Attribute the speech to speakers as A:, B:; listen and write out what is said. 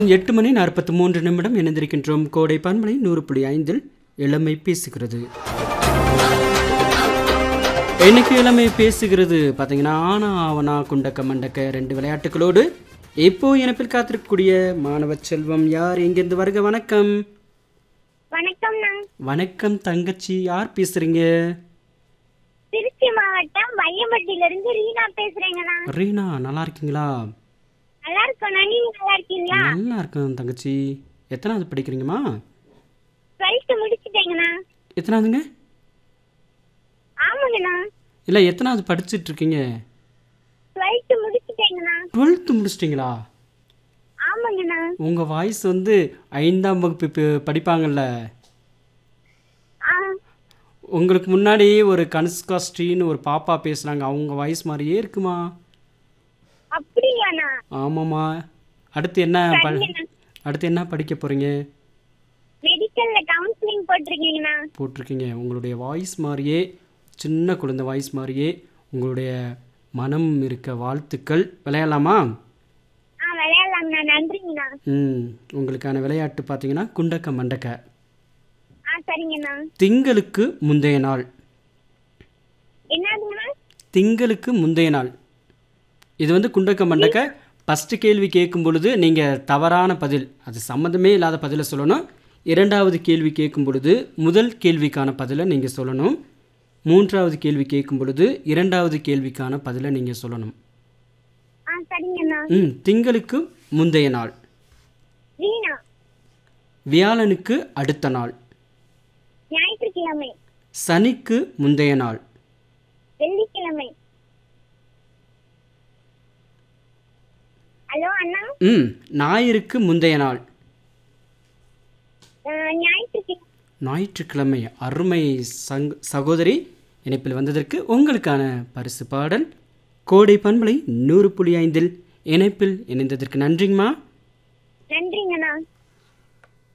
A: எட்டு மணி நாற்பத்தி மூன்று நிமிடம் இணைந்திருக்கின்றோம் கோடை பன்மலை நூறு புள்ளி ஐந்தில் இளமை பேசுகிறது இன்னைக்கு இளமை பேசுகிறது பார்த்தீங்கன்னா ஆனா ஆவனா குண்டக்க மண்டக்க ரெண்டு விளையாட்டுகளோடு இப்போ இணைப்பில் காத்திருக்கக்கூடிய மாணவ செல்வம் யார் எங்கிருந்து வருக வணக்கம்
B: வணக்கம்ண்ணா
A: வணக்கம் தங்கச்சி யார் பேசுறீங்க
B: திருச்சி மாவட்டம் வையம்பட்டியில இருந்து ரீனா பேசுறேங்கண்ணா
A: ரீனா நல்லா இருக்கீங்களா
B: நல்லா இருக்கோண்ணா நீங்க நல்லா இருக்கீங்களா
A: நல்லா இருக்கேன் தங்கச்சி எத்தனாவது படிக்கிறீங்கம்மா
B: டுவெல்த் முடிச்சுட்டேங்கண்ணா
A: எத்தனாவதுங்க
B: ஆமாங்கண்ணா
A: இல்லை எத்தனாவது படிச்சிட்டு இருக்கீங்க
B: டுவெல்த் முடிச்சுட்டேங்கண்ணா
A: டுவெல்த்து முடிச்சிட்டிங்களா
B: ஆமாங்கண்ணா
A: உங்கள் வாய்ஸ் வந்து ஐந்தாம் வகுப்பு பி- படிப்பாங்கல்ல
B: ஆ
A: உங்களுக்கு முன்னாடி ஒரு கனுஷ்கா ஸ்ரீன்னு ஒரு பாப்பா பேசுனாங்க அவங்க வாய்ஸ் மாதிரியே இருக்குமா
B: அப்படியாண்ணா
A: ஆமாம்மா அடுத்து என்ன ப
B: சரிங்கண்ணா
A: அடுத்து என்ன படிக்க போகிறீங்க
B: மெடிக்கல்ல கவுன்சிலிங் போட்டிருக்கீங்கண்ணா
A: போட்டிருக்கீங்க உங்களுடைய வாய்ஸ் மாதிரியே சின்ன குழந்தை வாய்ஸ் மாதிரியே உங்களுடைய மனம் இருக்க வாழ்த்துக்கள் விளையாடலாமா
B: ஆ விளையாடலாம்ண்ணா நன்றிங்கண்ணா
A: ம் உங்களுக்கான விளையாட்டு பார்த்தீங்கன்னா குண்டக்க மண்டக்க
B: ஆ சரிங்கண்ணா
A: திங்களுக்கு முந்தைய நாள்
B: என்னதுங்கண்ணா
A: திங்களுக்கு முந்தைய நாள் இது வந்து குண்டக்க மண்டக்க ஃபஸ்ட்டு கேள்வி கேட்கும் பொழுது நீங்கள் தவறான பதில் அது சம்மந்தமே இல்லாத பதிலை சொல்லணும் இரண்டாவது கேள்வி கேட்கும் பொழுது முதல் கேள்விக்கான பதிலை நீங்கள் சொல்லணும் மூன்றாவது கேள்வி கேட்கும் பொழுது இரண்டாவது கேள்விக்கான பதிலை நீங்கள் சொல்லணும்
B: ஆ சரிங்கண்ணா
A: ம் திங்களுக்கு முந்தைய நாள்
B: ரீனா
A: வியாழனுக்கு அடுத்த நாள்
B: ஞாயிற்றுக்கிழமை
A: சனிக்கு முந்தைய நாள்
B: வெள்ளிக்கிழமை ஹலோ அண்ணா
A: ம் ஞாயிறுக்கு முந்தைய நாள்
B: ஆ, ஞாயிற்றுக்கிழமை
A: ஞாயிற்றுக்கிழமை அருமை சங் சகோதரி இணைப்பில் வந்ததற்கு உங்களுக்கான பரிசு பாடல் கோடை பண்பலை நூறு புள்ளி ஐந்தில் இணைப்பில் இணைந்ததற்கு நன்றிங்கம்மா
B: நன்றிங்கண்ணா